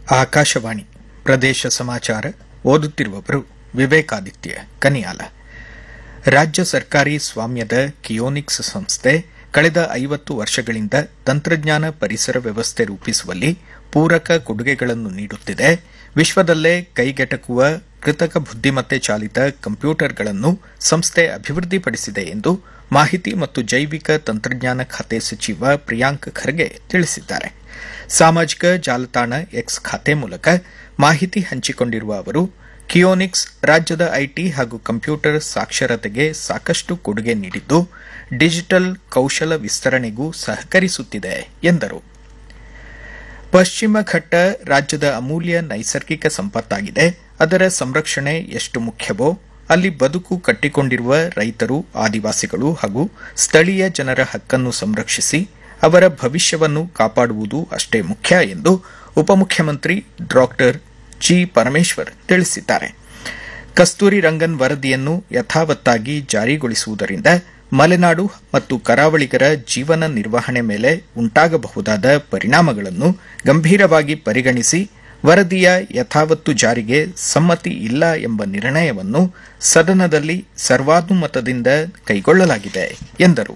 ಆಕಾಶವಾಣಿ ಪ್ರದೇಶ ಸಮಾಚಾರ ಓದುತ್ತಿರುವವರು ವಿವೇಕಾದಿತ್ಯ ಕನಿಯಾಲ ರಾಜ್ಯ ಸರ್ಕಾರಿ ಸ್ವಾಮ್ಯದ ಕಿಯೋನಿಕ್ಸ್ ಸಂಸ್ಥೆ ಕಳೆದ ಐವತ್ತು ವರ್ಷಗಳಿಂದ ತಂತ್ರಜ್ಞಾನ ಪರಿಸರ ವ್ಯವಸ್ಥೆ ರೂಪಿಸುವಲ್ಲಿ ಪೂರಕ ಕೊಡುಗೆಗಳನ್ನು ನೀಡುತ್ತಿದೆ ವಿಶ್ವದಲ್ಲೇ ಕೈಗೆಟಕುವ ಕೃತಕ ಬುದ್ದಿಮತ್ತೆ ಚಾಲಿತ ಕಂಪ್ಯೂಟರ್ಗಳನ್ನು ಸಂಸ್ಥೆ ಅಭಿವೃದ್ಧಿಪಡಿಸಿದೆ ಎಂದು ಮಾಹಿತಿ ಮತ್ತು ಜೈವಿಕ ತಂತ್ರಜ್ಞಾನ ಖಾತೆ ಸಚಿವ ಪ್ರಿಯಾಂಕ್ ಖರ್ಗೆ ತಿಳಿಸಿದ್ದಾರೆ ಸಾಮಾಜಿಕ ಜಾಲತಾಣ ಎಕ್ಸ್ ಖಾತೆ ಮೂಲಕ ಮಾಹಿತಿ ಹಂಚಿಕೊಂಡಿರುವ ಅವರು ಕಿಯೋನಿಕ್ಸ್ ರಾಜ್ಯದ ಐಟಿ ಹಾಗೂ ಕಂಪ್ಯೂಟರ್ ಸಾಕ್ಷರತೆಗೆ ಸಾಕಷ್ಟು ಕೊಡುಗೆ ನೀಡಿದ್ದು ಡಿಜಿಟಲ್ ಕೌಶಲ ವಿಸ್ತರಣೆಗೂ ಸಹಕರಿಸುತ್ತಿದೆ ಎಂದರು ಪಶ್ಚಿಮ ಘಟ್ಟ ರಾಜ್ಯದ ಅಮೂಲ್ಯ ನೈಸರ್ಗಿಕ ಸಂಪತ್ತಾಗಿದೆ ಅದರ ಸಂರಕ್ಷಣೆ ಎಷ್ಟು ಮುಖ್ಯವೋ ಅಲ್ಲಿ ಬದುಕು ಕಟ್ಟಿಕೊಂಡಿರುವ ರೈತರು ಆದಿವಾಸಿಗಳು ಹಾಗೂ ಸ್ಥಳೀಯ ಜನರ ಹಕ್ಕನ್ನು ಸಂರಕ್ಷಿಸಿ ಅವರ ಭವಿಷ್ಯವನ್ನು ಕಾಪಾಡುವುದು ಅಷ್ಟೇ ಮುಖ್ಯ ಎಂದು ಉಪಮುಖ್ಯಮಂತ್ರಿ ಡಾಕ್ಟರ್ ಜಿ ಪರಮೇಶ್ವರ್ ತಿಳಿಸಿದ್ದಾರೆ ಕಸ್ತೂರಿ ರಂಗನ್ ವರದಿಯನ್ನು ಯಥಾವತ್ತಾಗಿ ಜಾರಿಗೊಳಿಸುವುದರಿಂದ ಮಲೆನಾಡು ಮತ್ತು ಕರಾವಳಿಗರ ಜೀವನ ನಿರ್ವಹಣೆ ಮೇಲೆ ಉಂಟಾಗಬಹುದಾದ ಪರಿಣಾಮಗಳನ್ನು ಗಂಭೀರವಾಗಿ ಪರಿಗಣಿಸಿ ವರದಿಯ ಯಥಾವತ್ತು ಜಾರಿಗೆ ಸಮ್ಮತಿ ಇಲ್ಲ ಎಂಬ ನಿರ್ಣಯವನ್ನು ಸದನದಲ್ಲಿ ಸರ್ವಾನುಮತದಿಂದ ಕೈಗೊಳ್ಳಲಾಗಿದೆ ಎಂದರು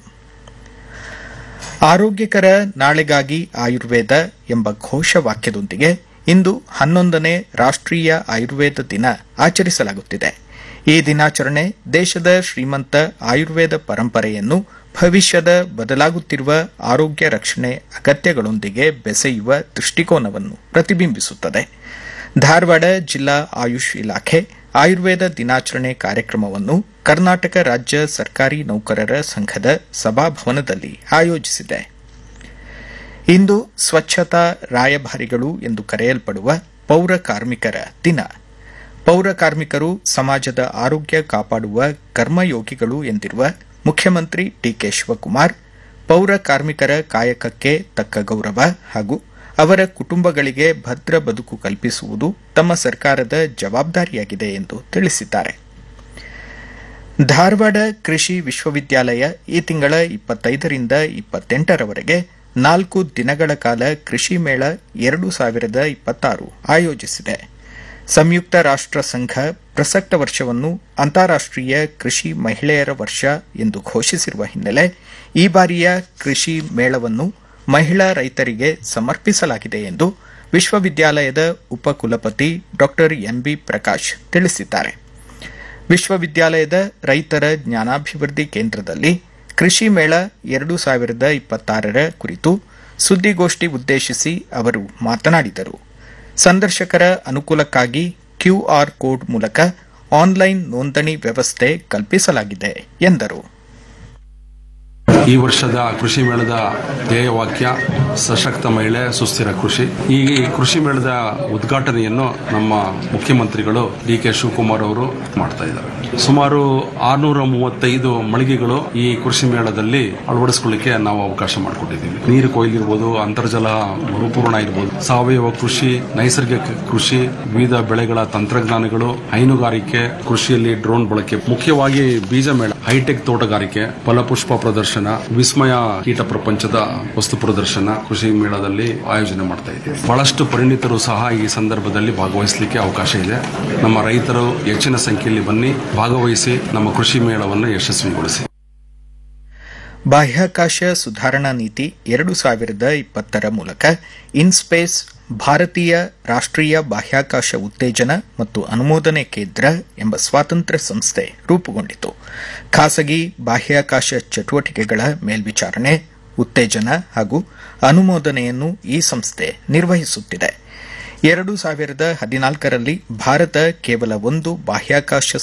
ಆರೋಗ್ಯಕರ ನಾಳೆಗಾಗಿ ಆಯುರ್ವೇದ ಎಂಬ ಘೋಷವಾಕ್ಯದೊಂದಿಗೆ ಇಂದು ಹನ್ನೊಂದನೇ ರಾಷ್ಟೀಯ ಆಯುರ್ವೇದ ದಿನ ಆಚರಿಸಲಾಗುತ್ತಿದೆ ಈ ದಿನಾಚರಣೆ ದೇಶದ ಶ್ರೀಮಂತ ಆಯುರ್ವೇದ ಪರಂಪರೆಯನ್ನು ಭವಿಷ್ಯದ ಬದಲಾಗುತ್ತಿರುವ ಆರೋಗ್ಯ ರಕ್ಷಣೆ ಅಗತ್ಯಗಳೊಂದಿಗೆ ಬೆಸೆಯುವ ದೃಷ್ಟಿಕೋನವನ್ನು ಪ್ರತಿಬಿಂಬಿಸುತ್ತದೆ ಧಾರವಾಡ ಜಿಲ್ಲಾ ಆಯುಷ್ ಇಲಾಖೆ ಆಯುರ್ವೇದ ದಿನಾಚರಣೆ ಕಾರ್ಯಕ್ರಮವನ್ನು ಕರ್ನಾಟಕ ರಾಜ್ಯ ಸರ್ಕಾರಿ ನೌಕರರ ಸಂಘದ ಸಭಾಭವನದಲ್ಲಿ ಆಯೋಜಿಸಿದೆ ಇಂದು ಸ್ವಚ್ಛತಾ ರಾಯಭಾರಿಗಳು ಎಂದು ಕರೆಯಲ್ಪಡುವ ಪೌರ ಕಾರ್ಮಿಕರ ದಿನ ಪೌರ ಕಾರ್ಮಿಕರು ಸಮಾಜದ ಆರೋಗ್ಯ ಕಾಪಾಡುವ ಕರ್ಮಯೋಗಿಗಳು ಎಂದಿರುವ ಮುಖ್ಯಮಂತ್ರಿ ಡಿಕೆ ಶಿವಕುಮಾರ್ ಪೌರ ಕಾರ್ಮಿಕರ ಕಾಯಕಕ್ಕೆ ತಕ್ಕ ಗೌರವ ಹಾಗೂ ಅವರ ಕುಟುಂಬಗಳಿಗೆ ಭದ್ರ ಬದುಕು ಕಲ್ಪಿಸುವುದು ತಮ್ಮ ಸರ್ಕಾರದ ಜವಾಬ್ದಾರಿಯಾಗಿದೆ ಎಂದು ತಿಳಿಸಿದ್ದಾರೆ ಧಾರವಾಡ ಕೃಷಿ ವಿಶ್ವವಿದ್ಯಾಲಯ ಈ ತಿಂಗಳ ಇಪ್ಪತ್ತೈದರಿಂದ ಇಪ್ಪತ್ತೆಂಟರವರೆಗೆ ನಾಲ್ಕು ದಿನಗಳ ಕಾಲ ಕೃಷಿ ಮೇಳ ಎರಡು ಸಾವಿರದ ಇಪ್ಪತ್ತಾರು ಆಯೋಜಿಸಿದೆ ಸಂಯುಕ್ತ ರಾಷ್ಟ್ರ ಸಂಘ ಪ್ರಸಕ್ತ ವರ್ಷವನ್ನು ಅಂತಾರಾಷ್ಟೀಯ ಕೃಷಿ ಮಹಿಳೆಯರ ವರ್ಷ ಎಂದು ಘೋಷಿಸಿರುವ ಹಿನ್ನೆಲೆ ಈ ಬಾರಿಯ ಕೃಷಿ ಮೇಳವನ್ನು ಮಹಿಳಾ ರೈತರಿಗೆ ಸಮರ್ಪಿಸಲಾಗಿದೆ ಎಂದು ವಿಶ್ವವಿದ್ಯಾಲಯದ ಉಪಕುಲಪತಿ ಡಾ ಎಂಬಿ ಪ್ರಕಾಶ್ ತಿಳಿಸಿದ್ದಾರೆ ವಿಶ್ವವಿದ್ಯಾಲಯದ ರೈತರ ಜ್ಞಾನಾಭಿವೃದ್ಧಿ ಕೇಂದ್ರದಲ್ಲಿ ಕೃಷಿ ಮೇಳ ಎರಡು ಸಾವಿರದ ಇಪ್ಪತ್ತಾರರ ಕುರಿತು ಸುದ್ದಿಗೋಷ್ಠಿ ಉದ್ದೇಶಿಸಿ ಅವರು ಮಾತನಾಡಿದರು ಸಂದರ್ಶಕರ ಅನುಕೂಲಕ್ಕಾಗಿ ಕ್ಯೂಆರ್ ಕೋಡ್ ಮೂಲಕ ಆನ್ಲೈನ್ ನೋಂದಣಿ ವ್ಯವಸ್ಥೆ ಕಲ್ಪಿಸಲಾಗಿದೆ ಎಂದರು ಈ ವರ್ಷದ ಕೃಷಿ ಮೇಳದ ಧ್ಯೇಯವಾಕ್ಯ ಸಶಕ್ತ ಮಹಿಳೆ ಸುಸ್ಥಿರ ಕೃಷಿ ಈ ಕೃಷಿ ಮೇಳದ ಉದ್ಘಾಟನೆಯನ್ನು ನಮ್ಮ ಮುಖ್ಯಮಂತ್ರಿಗಳು ಡಿ ಕೆ ಶಿವಕುಮಾರ್ ಅವರು ಮಾಡ್ತಾ ಇದ್ದಾರೆ ಸುಮಾರು ಆರ್ನೂರ ಮೂವತ್ತೈದು ಮಳಿಗೆಗಳು ಈ ಕೃಷಿ ಮೇಳದಲ್ಲಿ ಅಳವಡಿಸಿಕೊಳ್ಳಿಕ್ಕೆ ನಾವು ಅವಕಾಶ ಮಾಡಿಕೊಟ್ಟಿದ್ದೀವಿ ನೀರು ಕೊಯ್ಲಿರ್ಬೋದು ಅಂತರ್ಜಲ ಮರುಪೂರ್ಣ ಇರ್ಬೋದು ಸಾವಯವ ಕೃಷಿ ನೈಸರ್ಗಿಕ ಕೃಷಿ ವಿವಿಧ ಬೆಳೆಗಳ ತಂತ್ರಜ್ಞಾನಗಳು ಹೈನುಗಾರಿಕೆ ಕೃಷಿಯಲ್ಲಿ ಡ್ರೋನ್ ಬಳಕೆ ಮುಖ್ಯವಾಗಿ ಬೀಜ ಮೇಳ ಹೈಟೆಕ್ ತೋಟಗಾರಿಕೆ ಫಲಪುಷ್ಪ ಪ್ರದರ್ಶನ ವಿಸ್ಮಯ ಕೀಟ ಪ್ರಪಂಚದ ವಸ್ತು ಪ್ರದರ್ಶನ ಕೃಷಿ ಮೇಳದಲ್ಲಿ ಆಯೋಜನೆ ಮಾಡ್ತಾ ಇದ್ದೀವಿ ಬಹಳಷ್ಟು ಪರಿಣಿತರು ಸಹ ಈ ಸಂದರ್ಭದಲ್ಲಿ ಭಾಗವಹಿಸಲಿಕ್ಕೆ ಅವಕಾಶ ಇದೆ ನಮ್ಮ ರೈತರು ಹೆಚ್ಚಿನ ಸಂಖ್ಯೆಯಲ್ಲಿ ಬನ್ನಿ ಭಾಗವಹಿಸಿ ನಮ್ಮ ಕೃಷಿ ಮೇಳವನ್ನು ಯಶಸ್ವಿಗೊಳಿಸಿ ಬಾಹ್ಯಾಕಾಶ ಸುಧಾರಣಾ ನೀತಿ ಎರಡು ಸಾವಿರದ ಇಪ್ಪತ್ತರ ಮೂಲಕ ಇನ್ಸ್ಪೇಸ್ ಭಾರತೀಯ ರಾಷ್ಟೀಯ ಬಾಹ್ಯಾಕಾಶ ಉತ್ತೇಜನ ಮತ್ತು ಅನುಮೋದನೆ ಕೇಂದ್ರ ಎಂಬ ಸ್ವಾತಂತ್ರ್ಯ ಸಂಸ್ಥೆ ರೂಪುಗೊಂಡಿತು ಖಾಸಗಿ ಬಾಹ್ಯಾಕಾಶ ಚಟುವಟಿಕೆಗಳ ಮೇಲ್ವಿಚಾರಣೆ ಉತ್ತೇಜನ ಹಾಗೂ ಅನುಮೋದನೆಯನ್ನು ಈ ಸಂಸ್ಥೆ ನಿರ್ವಹಿಸುತ್ತಿದೆ ಎರಡು ಸಾವಿರದ ಹದಿನಾಲ್ಕರಲ್ಲಿ ಭಾರತ ಕೇವಲ ಒಂದು ಬಾಹ್ಯಾಕಾಶ